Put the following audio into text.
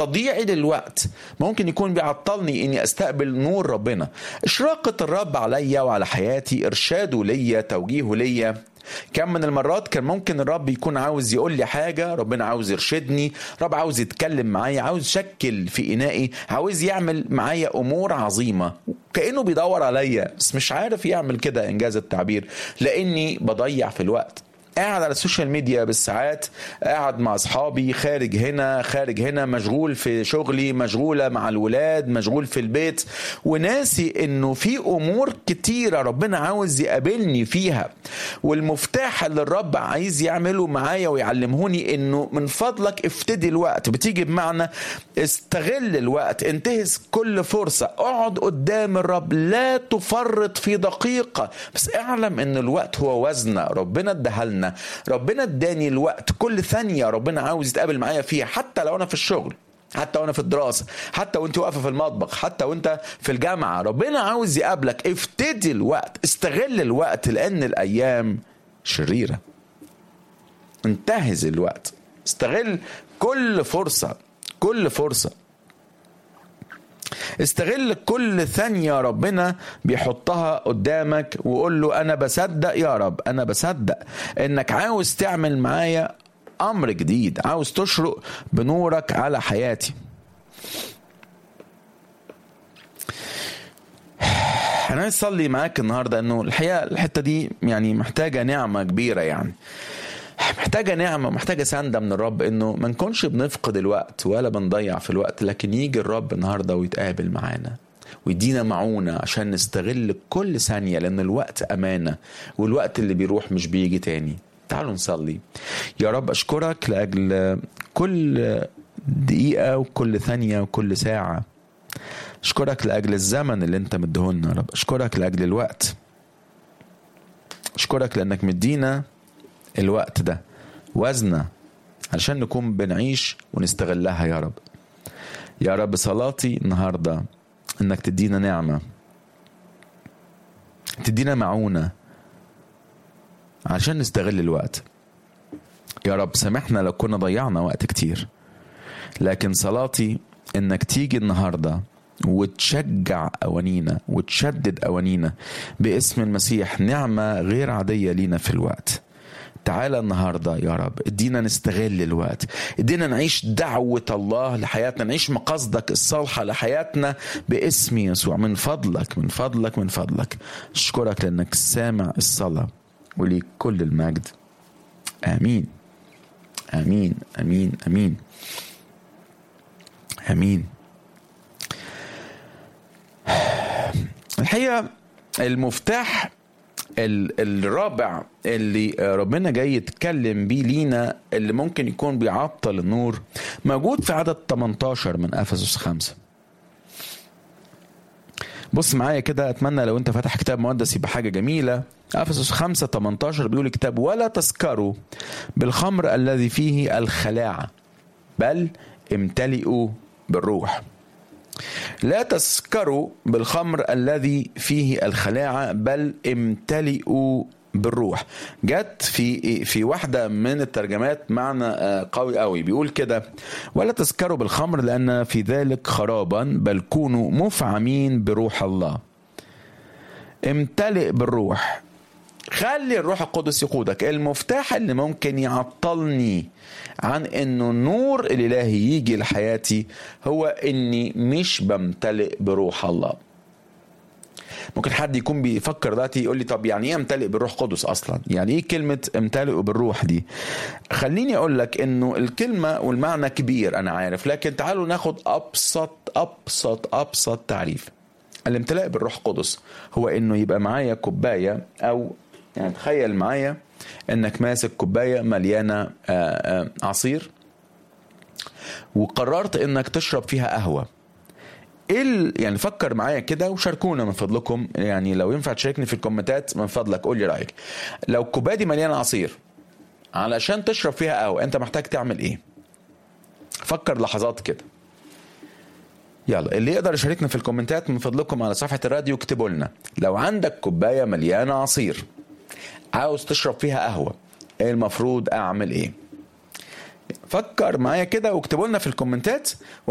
تضييعي للوقت ممكن يكون بيعطلني اني استقبل نور ربنا اشراقة الرب عليا وعلى حياتي ارشاده ليا توجيهه ليا كم من المرات كان ممكن الرب يكون عاوز يقول لي حاجة ربنا عاوز يرشدني رب عاوز يتكلم معايا عاوز يشكل في إنائي عاوز يعمل معايا أمور عظيمة كأنه بيدور عليا بس مش عارف يعمل كده إنجاز التعبير لأني بضيع في الوقت قاعد على السوشيال ميديا بالساعات قاعد مع اصحابي خارج هنا خارج هنا مشغول في شغلي مشغولة مع الولاد مشغول في البيت وناسي انه في امور كتيرة ربنا عاوز يقابلني فيها والمفتاح اللي الرب عايز يعمله معايا ويعلمهوني انه من فضلك افتدي الوقت بتيجي بمعنى استغل الوقت انتهز كل فرصة اقعد قدام الرب لا تفرط في دقيقة بس اعلم ان الوقت هو وزنة ربنا اداها لنا ربنا اداني الوقت كل ثانية ربنا عاوز يتقابل معايا فيها حتى لو انا في الشغل حتى وانا في الدراسة حتى وانت واقفة في المطبخ حتى وانت في الجامعة ربنا عاوز يقابلك افتدي الوقت استغل الوقت لان الايام شريرة انتهز الوقت استغل كل فرصة كل فرصة استغل كل ثانية ربنا بيحطها قدامك وقول له أنا بصدق يا رب أنا بصدق إنك عاوز تعمل معايا أمر جديد عاوز تشرق بنورك على حياتي أنا عايز أصلي معاك النهاردة إنه الحقيقة الحتة دي يعني محتاجة نعمة كبيرة يعني محتاجة نعمة محتاجة سندة من الرب انه ما نكونش بنفقد الوقت ولا بنضيع في الوقت لكن يجي الرب النهاردة ويتقابل معانا ويدينا معونة عشان نستغل كل ثانية لأن الوقت أمانة والوقت اللي بيروح مش بيجي تاني تعالوا نصلي يا رب أشكرك لأجل كل دقيقة وكل ثانية وكل ساعة أشكرك لأجل الزمن اللي أنت مديهولنا يا رب أشكرك لأجل الوقت أشكرك لأنك مدينا الوقت ده وزنة علشان نكون بنعيش ونستغلها يا رب يا رب صلاتي النهاردة انك تدينا نعمة تدينا معونة علشان نستغل الوقت يا رب سامحنا لو كنا ضيعنا وقت كتير لكن صلاتي انك تيجي النهارده وتشجع أوانينا وتشدد أوانينا باسم المسيح نعمة غير عادية لينا في الوقت تعالى النهاردة يا رب ادينا نستغل الوقت ادينا نعيش دعوة الله لحياتنا نعيش مقاصدك الصالحة لحياتنا باسم يسوع من فضلك من فضلك من فضلك اشكرك لانك سامع الصلاة وليك كل المجد امين امين امين امين امين الحقيقة المفتاح الرابع اللي ربنا جاي يتكلم بيه لينا اللي ممكن يكون بيعطل النور موجود في عدد 18 من افسس 5 بص معايا كده اتمنى لو انت فاتح كتاب مقدس يبقى حاجه جميله افسس 5 18 بيقول الكتاب ولا تسكروا بالخمر الذي فيه الخلاعه بل امتلئوا بالروح لا تسكروا بالخمر الذي فيه الخلاعة بل امتلئوا بالروح جت في في واحده من الترجمات معنى قوي قوي بيقول كده ولا تسكروا بالخمر لان في ذلك خرابا بل كونوا مفعمين بروح الله امتلئ بالروح خلي الروح القدس يقودك المفتاح اللي ممكن يعطلني عن انه النور الالهي يجي لحياتي هو اني مش بمتلئ بروح الله ممكن حد يكون بيفكر دلوقتي يقول لي طب يعني ايه امتلئ بالروح القدس اصلا يعني ايه كلمه امتلئ بالروح دي خليني اقول لك انه الكلمه والمعنى كبير انا عارف لكن تعالوا ناخد ابسط ابسط ابسط تعريف الامتلاء بالروح القدس هو انه يبقى معايا كوبايه او يعني تخيل معايا انك ماسك كوبايه مليانه عصير وقررت انك تشرب فيها قهوه ايه يعني فكر معايا كده وشاركونا من فضلكم يعني لو ينفع تشاركني في الكومنتات من فضلك قول لي رايك لو الكوبايه دي مليانه عصير علشان تشرب فيها قهوه انت محتاج تعمل ايه فكر لحظات كده يلا اللي يقدر يشاركنا في الكومنتات من فضلكم على صفحه الراديو اكتبوا لنا لو عندك كوبايه مليانه عصير عاوز تشرب فيها قهوه ايه المفروض اعمل ايه فكر معايا كده واكتبوا لنا في الكومنتات